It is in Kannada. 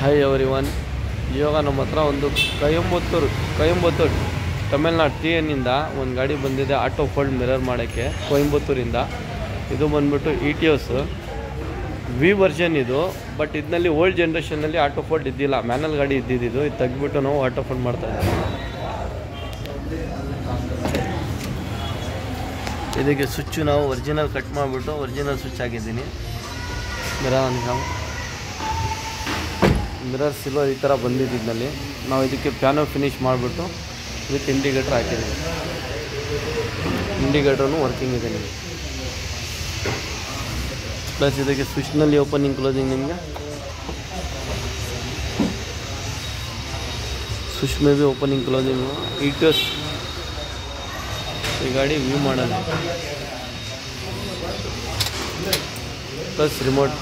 ಹಾಯ್ ಎವ್ರಿ ಒನ್ ಇವಾಗ ನಮ್ಮ ಹತ್ರ ಒಂದು ಕಯಂಬತ್ತೂರು ಕಯಂಬತ್ತೂರು ತಮಿಳ್ನಾಡು ಟಿ ಎನ್ನಿಂದ ಒಂದು ಗಾಡಿ ಬಂದಿದೆ ಆಟೋ ಫೋಲ್ಡ್ ಮಿರರ್ ಮಾಡೋಕ್ಕೆ ಕೊಯಂಬತ್ತೂರಿಂದ ಇದು ಬಂದ್ಬಿಟ್ಟು E T S V version ಇದು ಬಟ್ ಇದರಲ್ಲಿ ಓಲ್ಡ್ ಜನ್ರೇಷನಲ್ಲಿ ಆಟೋ ಫೋಲ್ಡ್ ಇದ್ದಿಲ್ಲ ಮ್ಯಾನಲ್ ಗಾಡಿ ಇದ್ದಿದ್ದು ಇದು ತೆಗ್ದುಬಿಟ್ಟು ನಾವು ಆಟೋ ಫೋಲ್ಡ್ ಮಾಡ್ತಾ ಇದ್ದೀವಿ ಇದಕ್ಕೆ ಸ್ವಿಚ್ಚು ನಾವು ಒರಿಜಿನಲ್ ಕಟ್ ಮಾಡಿಬಿಟ್ಟು ಒರಿಜಿನಲ್ ಸ್ವಿಚ್ ಹಾಕಿದ್ದೀನಿ ಮಿರರ್ ನಾವು ಮಿರರ್ ಸಿಲ್ವರ್ ಈ ಥರ ಬಂದಿದ್ದು ಇದರಲ್ಲಿ ನಾವು ಇದಕ್ಕೆ ಪ್ಯಾನೋ ಫಿನಿಶ್ ಮಾಡಿಬಿಟ್ಟು ವಿತ್ ಇಂಡಿಕೇಟ್ರ್ ಹಾಕಿದ್ದೀವಿ ಇಂಡಿಕೇಟ್ರೂ ವರ್ಕಿಂಗ್ ಇದೆ ನಿಮಗೆ ಪ್ಲಸ್ ಇದಕ್ಕೆ ಸ್ವಿಚ್ನಲ್ಲಿ ಓಪನಿಂಗ್ ಕ್ಲೋಸಿಂಗ್ ನಿಮಗೆ switch may be opening closing it's ಈ ಗಾಡಿ ವ್ಯೂ ಮಾಡೋಣ ಪ್ಲಸ್ ರಿಮೋಟ್